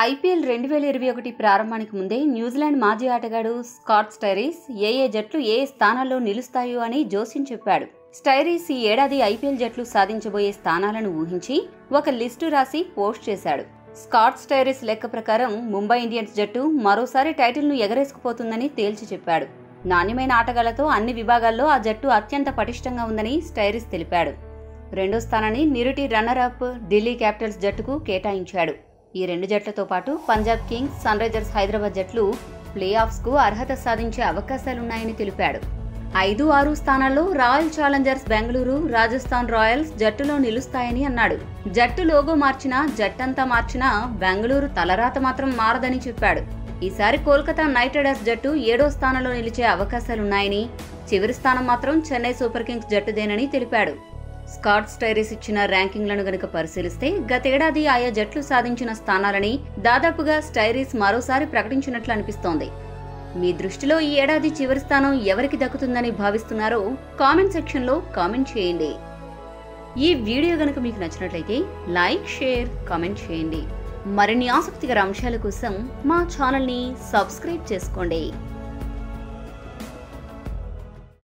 IPL రెండు వేల ఇరవై ఒకటి ప్రారంభానికి ముందే న్యూజిలాండ్ మాజీ ఆటగాడు స్కాట్ స్టైరీస్ ఏ ఏ జట్లు ఏ ఏ స్థానాల్లో నిలుస్తాయో అని జోసిన్ చెప్పాడు స్టైరీస్ ఈ ఏడాది ఐపీఎల్ జట్లు సాధించబోయే స్థానాలను ఊహించి ఒక లిస్టు రాసి పోస్ట్ చేశాడు స్కాట్ స్టైరీస్ లెక్క ప్రకారం ముంబై ఇండియన్స్ జట్టు మరోసారి టైటిల్ను ఎగరేసుకుపోతుందని తేల్చి చెప్పాడు నాణ్యమైన ఆటగాళ్లతో అన్ని విభాగాల్లో ఆ జట్టు అత్యంత పటిష్టంగా ఉందని స్టైరీస్ తెలిపాడు రెండో స్థానాన్ని నిరుటి రన్నర్ అప్ ఢిల్లీ క్యాపిటల్స్ జట్టుకు కేటాయించాడు ఈ రెండు జట్లతో పాటు Punjab Kings Sunrisers Hyderabad జట్లు ప్లే ఆఫ్స్ కు అర్హత సాధించే అవకాశాలున్నాయని తెలిపాడు ఐదు ఆరు స్థానాల్లో Royal Challengers Bengaluru Rajasthan Royals జట్టులో నిలుస్తాయని అన్నాడు జట్టు లోగో మార్చినా జట్టంతా మార్చినా బెంగళూరు తలరాత మాత్రం మారదని చెప్పాడు ఈసారి కోల్కతా నైట్ రైడర్స్ జట్టు ఏడో స్థానంలో నిలిచే అవకాశాలున్నాయని చివరి స్థానం మాత్రం చెన్నై సూపర్ కింగ్స్ జట్టుదేనని తెలిపాడు స్కాట్ స్టైరీస్ ఇచ్చిన ర్యాంకింగ్లను గనుక పరిశీలిస్తే గతేడాది ఆయా జట్లు సాధించిన స్థానాలని దాదాపుగా స్టైరీస్ మరోసారి ప్రకటించినట్లు అనిపిస్తోంది మీ దృష్టిలో ఈ ఏడాది చివరి స్థానం ఎవరికి దక్కుతుందని భావిస్తున్నారో కామెంట్ సెక్షన్లో కామెంట్ చేయండి ఈ వీడియో గనుక మీకు నచ్చినట్లయితే లైక్ షేర్ కామెంట్ చేయండి మరిన్ని ఆసక్తికర అంశాల కోసం మా ఛానల్ని సబ్స్క్రైబ్ చేసుకోండి